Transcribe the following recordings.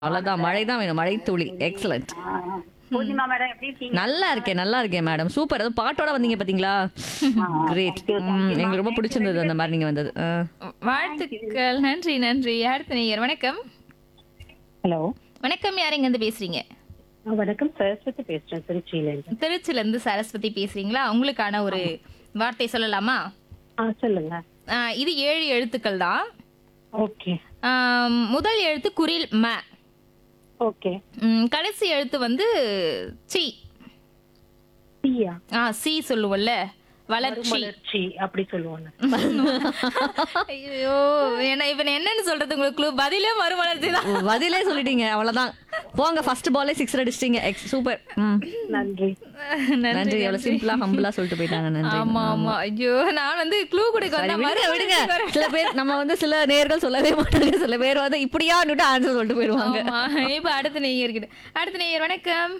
அவ்வளவுதான் மழை தான் வேணும் மழை துளி எக்ஸலண்ட் பூஜிமா மேடம் எப்படி இருக்கீங்க நல்லா இருக்கேன் நல்லா இருக்கேன் மேடம் சூப்பர் அது பாட்டோட வந்தீங்க பாத்தீங்களா கிரேட் எங்களுக்கு ரொம்ப பிடிச்சிருந்தது அந்த மாதிரி நீங்க வந்தது ஆ. வாழ்த்துக்கள் நன்றி நன்றி அடுத்த நேயர் வணக்கம் ஹலோ வணக்கம் யாருங்க இருந்து பேசுறீங்க வணக்கம் சரஸ்வதி பேசுறேன் திருச்சியில இருந்து திருச்சில இருந்து சரஸ்வதி பேசுறீங்களா உங்களுக்கான ஒரு வார்த்தை சொல்லலாமா ஆ சொல்லுங்க ஆ, இது ஏழு எழுத்துக்கள் தான் ஓகே ஆம், முதல் எழுத்து குரில் ம ஓகே ம், கடைசி எழுத்து வந்து சி டீயா ஆ சி சொல்லுவோம்ல வளர்ச்சி மலர்ச்சி அப்படி சொல்லுவாங்க ஐயோ என்ன இப்ப நான் என்னன்னு சொல்றது உங்களுக்கு clue? பதிலே மறுமலர்ச்சி தான் பதிலே சொல்லிட்டீங்க அவ்வளவுதான் போங்க ஃபர்ஸ்ட் பாலே சிக்ஸ் அடிச்சிட்டீங்க எக்ஸ் சூப்பர் ம் நன்றி நன்றி எவ்வளவு சிம்பிளா ஹம்பிளா சொல்லிட்டு போயிட்டாங்க நன்றி ஆமா ஆமா ஐயோ நான் வந்து க்ளூ கொடுக்க சரி, வந்தா விடுங்க விடுங்க மறுமலர்ச்சி வர- சில பேர் நம்ம வந்து சில நேர்கள் சொல்லவே மாட்டாங்க சில பேர் வந்து இப்படியா ஆன்சர் சொல்லிட்டு போயிருவாங்க ஆமா இப்ப அடுத்த நேயர் கிட்ட அடுத்த நேயர் வணக்கம்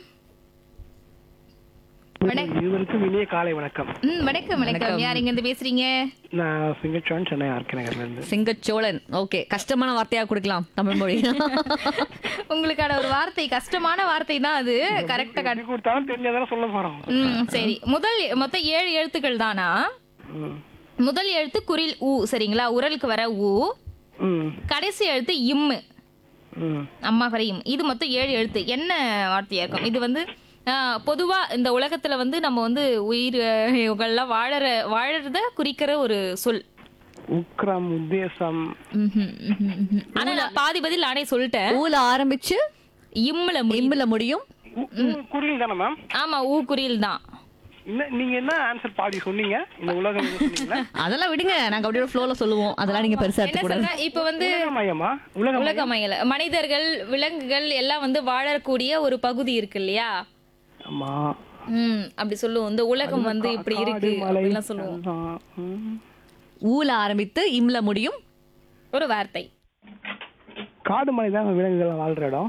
வணக்கம் இருவருக்கும் இனிய காலை வணக்கம் ம் வணக்கம் வணக்கம் யார் இங்க இருந்து பேசுறீங்க நான் சிங்கச்சோன் சென்னை ஆர்கே நகர்ல இருந்து சிங்கச்சோழன் ஓகே கஷ்டமான வார்த்தையா கொடுக்கலாம் தமிழ் மொழி உங்களுக்கான ஒரு வார்த்தை கஷ்டமான வார்த்தை தான் அது கரெக்டா எப்படி கொடுத்தாலும் தெரிஞ்சதானே சொல்ல போறோம் ம் சரி முதல் மொத்தம் ஏழு எழுத்துக்கள் தானா ம். முதல் எழுத்து குரில் ஊ சரிங்களா உரலுக்கு வர ஊ ம் கடைசி எழுத்து இம்மு ம் அம்மா வரை இம் இது மொத்தம் ஏழு எழுத்து என்ன வார்த்தையா இருக்கும் இது வந்து ஆஹ், பொதுவா இந்த உலகத்துல வந்து நம்ம வந்து உயிர்கள்லாம் வாழற வாழறத குறிக்கிற ஒரு சொல் உக்ரம் உத்தேசம் ம்ஹும், ம்ஹும், ம்ஹும். ஆனா நான் பாதி பதில் நானே சொல்லிட்டேன் ஊல ஆரம்பிச்சு இம்முல முடியும் இம்புல முடியும் உ- உ- குறியில் தானே மேம் ஆமா ஊ குறியில் தான் என்ன நீங்க என்ன ஆன்சர் பாதி சொன்னீங்க இந்த உலகம் என்ன சொன்னீங்களா அதெல்லாம் விடுங்க நாங்க அப்படியே ஃப்ளோல சொல்லுவோம் அதெல்லாம் நீங்க பெருசா என்ன எடுத்துக்கூடாது சொல்றேன் இப்ப வந்து உலகமயமா உலகம் உலகமயல மனிதர்கள் விலங்குகள் எல்லாம் வந்து வாழக்கூடிய ஒரு பகுதி இருக்கு இல்லையா ஆமா ம் அப்படி சொல்லுவோம் இந்த உலகம் வந்து இப்படி காடு, இருக்கு மலை, அப்படிலாம் சொல்லுவோம் அதுதான். ம். ஊல ஆரம்பித்து இம்ல முடியும் ஒரு வார்த்தை காடு மலை தான் விலங்குகள் வாழ்ற இடம்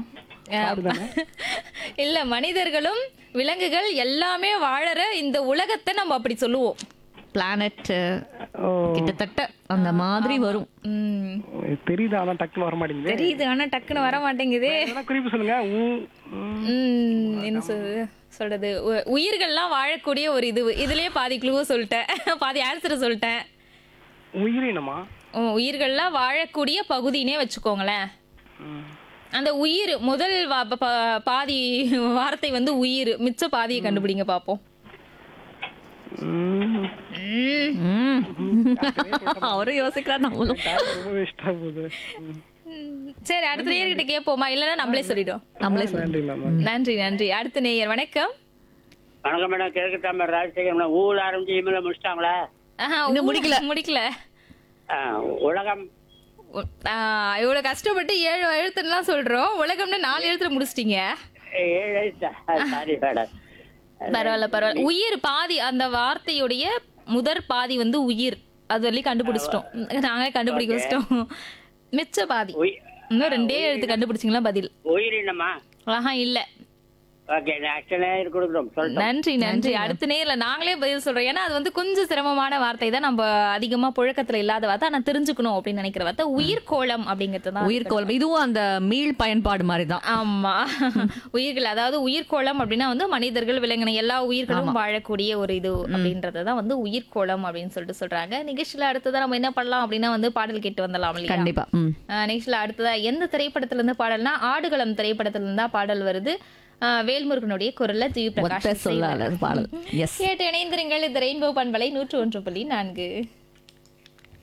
இல்ல மனிதர்களும் விலங்குகள் எல்லாமே வாழற இந்த உலகத்தை நம்ம அப்படி சொல்லுவோம் பிளானட் ஓ கிட்டத்தட்ட அந்த மாதிரி வரும் ம் தெரியுது ஆனா டக்குன்னு வர மாட்டேங்குது தெரியுது ஆனா டக்குன்னு வர மாட்டேங்குது என்ன குறிப்பு சொல்லுங்க ஊ, ம். ம், என்ன சொல்றது சொல்றது உ- உயிர்கள்லாம் வாழக்கூடிய ஒரு இது இதுலயே பாதி க்ளூவை சொல்லிட்டேன் பாதி ஆன்சரை சொல்லிட்டேன் உயிரினமா உம், உயிர்கள்லாம் வாழக்கூடிய பகுதினே வச்சுக்கோங்களேன் ம். அந்த உயிர் முதல் வா- ப- ப- பாதி வார்த்தை வந்து உயிர் மிச்ச பாதியை கண்டுபிடிங்க பாப்போம் ம். ம். ம். அவரும் யோசிக்கிறார் நம்மளும் ரொம்ப வேஸ்டா போகுது ம். சரி அடுத்த நேயர்கிட்ட கேட்போமா இல்லைன்னா நம்மளே சொல்லிடும் நம்மளே சொல்லுங்க நன்றி மேம் நன்றி நன்றி அடுத்த நேயர் வணக்கம் வணக்கம் மேடம் கிழக்கு தாமர் ராஜசேகர் மேடம் ஊழ ஆரம்பிச்சு இமெயில் முடிச்சிட்டாங்களா ஆஹா, இன்னும் ஊ- முடிக்கல. முடிக்கல ஆ, உலகம் உ- ஆ, இவ்வளவு கஷ்டப்பட்டு ஏழு எழுத்துலாம் சொல்றோம் உலகம்னு நாலு எழுத்துல முடிச்சிட்டீங்க ஏழு எழுத்தா சாரி மேடம் பரவாயில்ல பரவாயில்ல உயிர் பாதி அந்த வார்த்தையுடைய முதற் பாதி வந்து உயிர் அது வரையும் கண்டுபிடிச்சிட்டோம் நாங்க கண்டுபிடிக்க வச்சிட்டோம் மிச்ச பாதி உயி- இன்னும் ரெண்டே எழுத்து கண்டுபிடிச்சிங்களா பதில் உயிரினமா ஆஹா இல்ல ஓகே நெக்ஸ்ட் நேரம் கொடுக்குறோம் சொல்லிட்டோம் நன்றி நன்றி அடுத்த நேர்ல நாங்களே பதில் சொல்றோம் ஏன்னா அது வந்து கொஞ்சம் சிரமமான வார்த்தை தான் நம்ம அதிகமா புழக்கத்துல இல்லாத வார்த்தை ஆனா தெரிஞ்சுக்கணும் அப்படின்னு நினைக்கிற வார்த்தை உயிர்கோளம் அப்படிங்கிறது தான் உயிர்கோள் இதுவும் அந்த மீள் பயன்பாடு மாதிரி தான் ஆமா உயிர்கள் அதாவது உயிர்கோளம் அப்படின்னா வந்து மனிதர்கள் விலங்கின எல்லா உயிர்களும் வாழக்கூடிய ஒரு இது அப்படின்றதான் வந்து உயிர்கோளம் அப்படின்னு சொல்லிட்டு சொல்றாங்க நிகழ்ச்சியில அடுத்ததா நம்ம என்ன பண்ணலாம் அப்படின்னா வந்து பாடல் கேட்டு வந்துடலாம் இல்லையா கண்டிப்பா ம் ஆஹ் நிகழ்ச்சியில அடுத்ததா எந்த திரைப்படத்துல இருந்து பாடல்னா ஆடுகளம் திரைப்படத்துல இருந்தா பாடல் வருது ஆஹ் வேல்முருகனுடைய குரல்ல ஜி ஒத்த பிரகாஷ் சொல்லாத பாடல் எஸ் கேட்டு இணைந்திருங்கள் இது ரெயின்போ பண்பலை நூற்று ஒன்று புள்ளி நான்கு